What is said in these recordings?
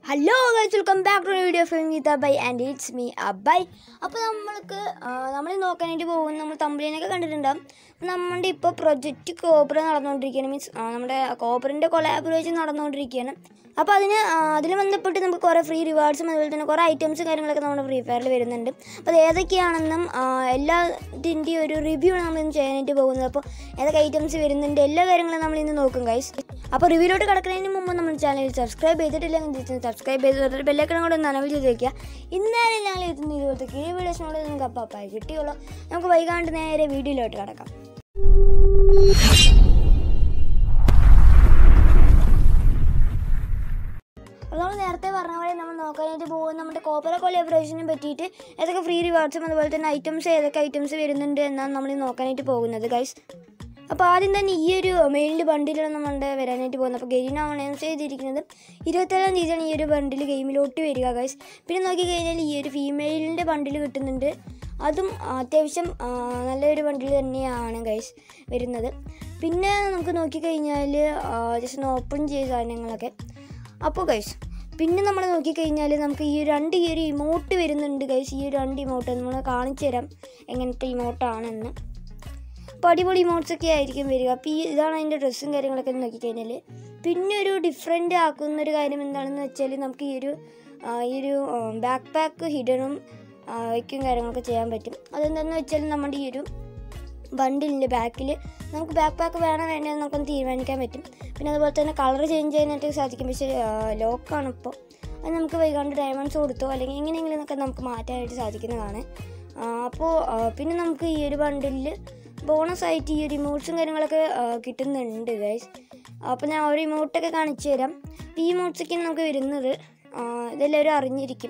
hello guys welcome back to video film Geetha by and it's me Abhay അപ്പോൾ നമ്മൾക്ക് നമ്മൾ നോക്കാനായിട്ട് പോകും നമ്മൾ തമ്പിലിനൊക്കെ കണ്ടിട്ടുണ്ടാകും നമ്മുടെ ഇപ്പോൾ പ്രൊജക്റ്റ് കോബ്ര നടന്നുകൊണ്ടിരിക്കുകയാണ് മീൻസ് നമ്മുടെ കോബ്രൻ്റെ കൊളാബറേഷൻ നടന്നുകൊണ്ടിരിക്കുകയാണ് അപ്പോൾ അതിന് അതിൽ ബന്ധപ്പെട്ട് നമുക്ക് കുറേ ഫ്രീ റിവാർഡ്സും അതുപോലെ തന്നെ കുറേ ഐറ്റംസും കാര്യങ്ങളൊക്കെ നമ്മുടെ ഫ്രീ ഫയറിൽ വരുന്നുണ്ട് അപ്പോൾ അത് ഏതൊക്കെയാണെന്നും ആ, എല്ലാത്തിൻ്റെയും ഒരു റിവ്യൂ ആണ് നമ്മൾ ഇന്ന് ചെയ്യാനായിട്ട് പോകുന്നത് അപ്പോൾ ഏതൊക്കെ ഐറ്റംസ് വരുന്നുണ്ട് എല്ലാ കാര്യങ്ങളും നമ്മൾ ഇന്ന് നോക്കും ഗൈസ് അപ്പോൾ റിവ്യൂലോട്ട് കിടക്കുന്നതിന് മുമ്പ് നമ്മുടെ ചാനൽ സബ്സ്ക്രൈബ് ചെയ്തിട്ടില്ലെങ്കിൽ സബ്സ്ക്രൈബ് ചെയ്ത് ബെല്ലൈക്കൺ കൂടെ ഒന്ന് അനവിൽ ചെയ്ത് വെക്കുക ഇന്നേരം ഞങ്ങൾ എത്തുന്ന ഇതുപോലത്തെ കീഴ് വീഡിയോസിനോട് നിങ്ങൾക്ക് അപ്പം അപ്പായി കിട്ടിയുള്ളൂ നമുക്ക് വൈകാണ്ട് നേരെ വീഡിയോയിലോട്ട് കിടക്കാം അപ്പോൾ നമ്മൾ നേരത്തെ പറഞ്ഞ പോലെ നമ്മൾ നോക്കാനായിട്ട് പോകുന്നത് നമ്മുടെ കോപ്പറ കൊലാബറേഷനെ പറ്റിയിട്ട് ഏതൊക്കെ ഫ്രീ റിവാർഡ്സും അതുപോലെ തന്നെ ഐറ്റംസ് ഏതൊക്കെ ഐറ്റംസ് വരുന്നുണ്ട് എന്നാണ് നമ്മൾ ഈ നോക്കാനായിട്ട് പോകുന്നത് ഗൈസ് അപ്പോൾ ആദ്യം തന്നെ ഈ ഒരു മെയിലിൻ്റെ ബണ്ടിലാണ് നമ്മളുടെ വരാനായിട്ട് പോകുന്നത് അപ്പോൾ ഗെയിൻ അനൗൺസ് ചെയ്തിരിക്കുന്നത് ഇരുപത്തേഴാം തീയതിയാണ് ഈ ഒരു ബണ്ടിൽ ഗെയിമിലോട്ട് വരിക ഗൈസ് പിന്നെ നോക്കിക്കഴിഞ്ഞാൽ ഈ ഒരു ഫീമെയിലിൻ്റെ ബണ്ടിൽ കിട്ടുന്നുണ്ട് അതും അത്യാവശ്യം ആ, നല്ലൊരു ബണ്ടിൽ തന്നെയാണ് ഗൈസ് വരുന്നത് പിന്നെ നമുക്ക് നോക്കിക്കഴിഞ്ഞാൽ ജസ്റ്റ് ഒന്ന് ഓപ്പൺ ചെയ്ത സാധനങ്ങളൊക്കെ അപ്പോൾ ഗൈസ് പിന്നെ നമ്മൾ നോക്കിക്കഴിഞ്ഞാൽ നമുക്ക് ഈ രണ്ട് ഈ ഒരു ഇമോട്ട് വരുന്നുണ്ട് ഗൈസ് ഈ ഒരു രണ്ട് ഇമോട്ട് നമ്മൾ കാണിച്ചു തരാം എങ്ങനത്തെ ഇമോട്ടാണെന്ന് അപ്പോൾ അടിപൊളി ഇമോട്ട്സ് ഒക്കെ ആയിരിക്കും വരിക അപ്പോൾ ഈ ഇതാണ് അതിൻ്റെ ഡ്രസ്സും കാര്യങ്ങളൊക്കെ നോക്കിക്കഴിഞ്ഞാൽ പിന്നെ ഒരു ഡിഫറെൻ്റ് ആക്കുന്ന ഒരു കാര്യം എന്താണെന്ന് വെച്ചാൽ നമുക്ക് ഈ ഒരു ആ, ഈ ഒരു ബാക്ക് പാക്ക് ഹിഡനും വയ്ക്കും കാര്യങ്ങളൊക്കെ ചെയ്യാൻ പറ്റും അതെന്താണെന്ന് വെച്ചാൽ നമ്മുടെ ഈ ഒരു ബണ്ടിലിൻ്റെ ബാക്കിൽ നമുക്ക് ബാക്ക് പാക്ക് വേണോ വേണ്ടതെന്ന് നമുക്കൊന്ന് തീരുമാനിക്കാൻ പറ്റും പിന്നെ അതുപോലെ തന്നെ കളർ ചേഞ്ച് ചെയ്യാനായിട്ട് സാധിക്കും പക്ഷേ ലോക്കാണ് ഇപ്പോൾ അത് നമുക്ക് വൈകാണ്ട് ഡയമണ്ട്സ് കൊടുത്തോ അല്ലെങ്കിൽ എങ്ങനെയെങ്കിലുമൊക്കെ നമുക്ക് മാറ്റാനായിട്ട് സാധിക്കുന്നതാണ് ആ, അപ്പോൾ ആ, പിന്നെ നമുക്ക് ഈ ഒരു ബണ്ടിലിൽ ബോണസ് ആയിട്ട് ഈ ഒരു ഇമോട്ട്സും കാര്യങ്ങളൊക്കെ ആ, കിട്ടുന്നുണ്ട് ഗൈസ് അപ്പോൾ ഞാൻ ഒരു ഇമോട്ടൊക്കെ കാണിച്ചു തരാം ഈ ഇമോട്ട്സൊക്കെ നമുക്ക് വരുന്നത് ആ, ഇതെല്ലാവരും അറിഞ്ഞിരിക്കും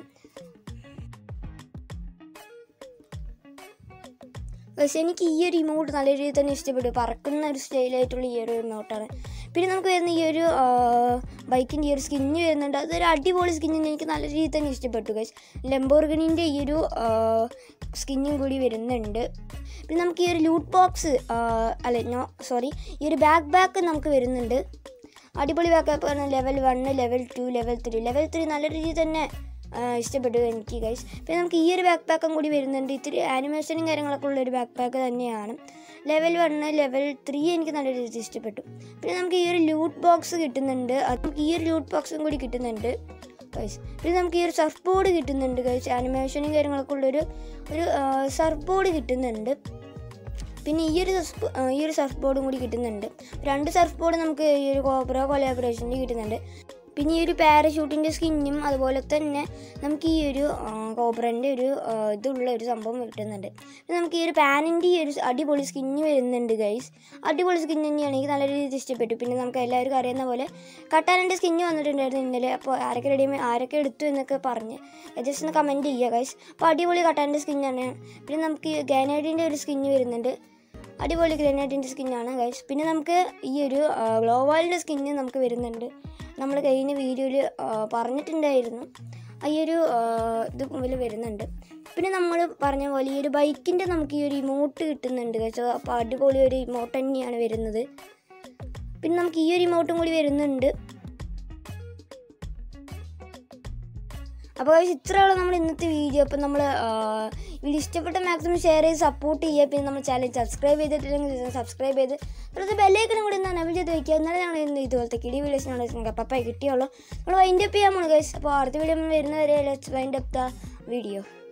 പക്ഷേ എനിക്ക് ഈ ഒരു ഇമോട്ട് നല്ല രീതിയിൽ തന്നെ ഇഷ്ടപ്പെട്ടു പറക്കുന്ന ഒരു സ്റ്റൈലായിട്ടുള്ള ഈ ഒരു ഇമോട്ടാണ് പിന്നെ നമുക്ക് വരുന്ന ഈ ഒരു ബൈക്കിൻ്റെ ഈ ഒരു സ്കിന്ന് വരുന്നുണ്ട് അതൊരു അടിപൊളി സ്കിന്നിന് എനിക്ക് നല്ല രീതിയിൽ തന്നെ ഇഷ്ടപ്പെട്ടു ഗൈസ് ലംബോർഗണിൻ്റെ ഈ ഒരു സ്കിന്നും കൂടി വരുന്നുണ്ട് പിന്നെ നമുക്ക് ഈ ഒരു ലൂട്ട് ബോക്സ് അല്ല നോ സോറി ഈ ഒരു ബാക്ക് ബാക്ക് നമുക്ക് വരുന്നുണ്ട് അടിപൊളി ബാക്ക് ബാക്ക് പറഞ്ഞാൽ level one level two level three level three നല്ല രീതിയിൽ തന്നെ ആ, ഇഷ്ടപ്പെട്ടു എനിക്ക് ഗൈസ് പിന്നെ നമുക്ക് ഈ ഒരു ബാക്ക് പാക്കും കൂടി വരുന്നുണ്ട് ഇത്തിരി ആനിമേഷനും കാര്യങ്ങളൊക്കെ ഉള്ള ഒരു ബാക്ക് പാക്ക് തന്നെയാണ് ലെവൽ വണ്ണ് ലെവൽ ത്രീ എനിക്ക് നല്ല രീതിയിൽ ഇഷ്ടപ്പെട്ടു പിന്നെ നമുക്ക് ഈ ഒരു ലൂട്ട് ബോക്സ് കിട്ടുന്നുണ്ട് അത് നമുക്ക് ഈ ഒരു ലൂട്ട് ബോക്സും കൂടി കിട്ടുന്നുണ്ട് ഗൈസ് പിന്നെ നമുക്ക് ഈ ഒരു സർഫ് ബോർഡ് കിട്ടുന്നുണ്ട് ഗൈസ് ആനിമേഷനും കാര്യങ്ങളൊക്കെ ഉള്ളൊരു ഒരു സർഫ് ബോർഡ് കിട്ടുന്നുണ്ട് പിന്നെ ഈ ഒരു സർഫ് ഈ ഒരു സർഫ് ബോർഡും കൂടി കിട്ടുന്നുണ്ട് രണ്ട് സർഫ് ബോർഡ് നമുക്ക് ഈ ഒരു കോബ്ര കൊലാബറേഷനിൽ കിട്ടുന്നുണ്ട് പിന്നെ ഈ ഒരു പാരഷൂട്ടിൻ്റെ സ്കിന്നും അതുപോലെ തന്നെ നമുക്ക് ഈ ഒരു കോബ്രൻ്റെ ഒരു ആ, ഇതുള്ള ഒരു സംഭവം കിട്ടുന്നുണ്ട് പിന്നെ നമുക്ക് ഈ ഒരു പാനിൻ്റെ ഈ ഒരു അടിപൊളി സ്കിന്ന് വരുന്നുണ്ട് ഗൈസ് അടിപൊളി സ്കിൻ തന്നെയാണ് എനിക്ക് നല്ല രീതിയിൽ ഇഷ്ടപ്പെട്ടു പിന്നെ നമുക്ക് എല്ലാവർക്കും അറിയുന്ന പോലെ കട്ടാനൻ്റെ സ്കിന്ന് വന്നിട്ടുണ്ടായിരുന്നു ഇന്നലെ അപ്പോൾ ആരൊക്കെ റെഡി ആരൊക്കെ എടുത്തു എന്നൊക്കെ പറഞ്ഞ് ജസ്റ്റ് ഒന്ന് കമൻറ്റ് ചെയ്യുക ഗൈസ് അപ്പോൾ അടിപൊളി കട്ടാൻ്റെ സ്കിന്നാണ് പിന്നെ നമുക്ക് ഈ ഗാനേഡിൻ്റെ ഒരു സ്കിന്ന് വരുന്നുണ്ട് അടിപൊളി ഗ്രനേഡിൻ്റെ സ്കിന്നാണ് ഗൈസ് പിന്നെ നമുക്ക് ഈ ഒരു ഗ്ലോവാലിൻ്റെ സ്കിന്ന് നമുക്ക് വരുന്നുണ്ട് നമ്മൾ കഴിഞ്ഞ വീഡിയോയിൽ പറഞ്ഞിട്ടുണ്ടായിരുന്നു ആ ഈ ഒരു ആ, ഇത് ഇതിൽ വരുന്നുണ്ട് പിന്നെ നമ്മൾ പറഞ്ഞ പോലെ ഈ ഒരു ബൈക്കിൻ്റെ നമുക്ക് ഈ ഒരു ഇമോട്ട് കിട്ടുന്നുണ്ട് ഗൈസ് അപ്പോൾ അടിപൊളി ഒരു ഇമോട്ട് തന്നെയാണ് വരുന്നത് പിന്നെ നമുക്ക് ഈ ഒരു ഇമോട്ടും കൂടി വരുന്നുണ്ട് അപ്പോൾ guys, ഇത്രയുള്ള നമ്മുടെ ഇന്നത്തെ വീഡിയോ അപ്പോൾ നമ്മൾ വീഡിയോ ഇഷ്ടപ്പെട്ട മാക്സിമം ഷെയർ ചെയ്ത് സപ്പോർട്ട് ചെയ്യുക പിന്നെ നമ്മൾ ചാനൽ സബ്സ്ക്രൈബ് ചെയ്തിട്ടില്ലെങ്കിൽ സബ്സ്ക്രൈബ് ചെയ്ത് അതുപോലെ ബെല്ലൈക്കനും കൂടി ഒന്ന് അനബിൾ ചെയ്ത് വയ്ക്കുക എന്നാലും ഞങ്ങൾ ഇന്ന് ഇതുപോലത്തെ കിടി വീഡിയോസിനോട് നിങ്ങൾക്ക് പപ്പായി കിട്ടിയുള്ളൂ നമ്മൾ വൈൻഡ് അപ്പ് ചെയ്യാൻ പോണു ഗൈസ് അപ്പോൾ അടുത്ത വീഡിയോ വരുന്നവരെ let's wind up the video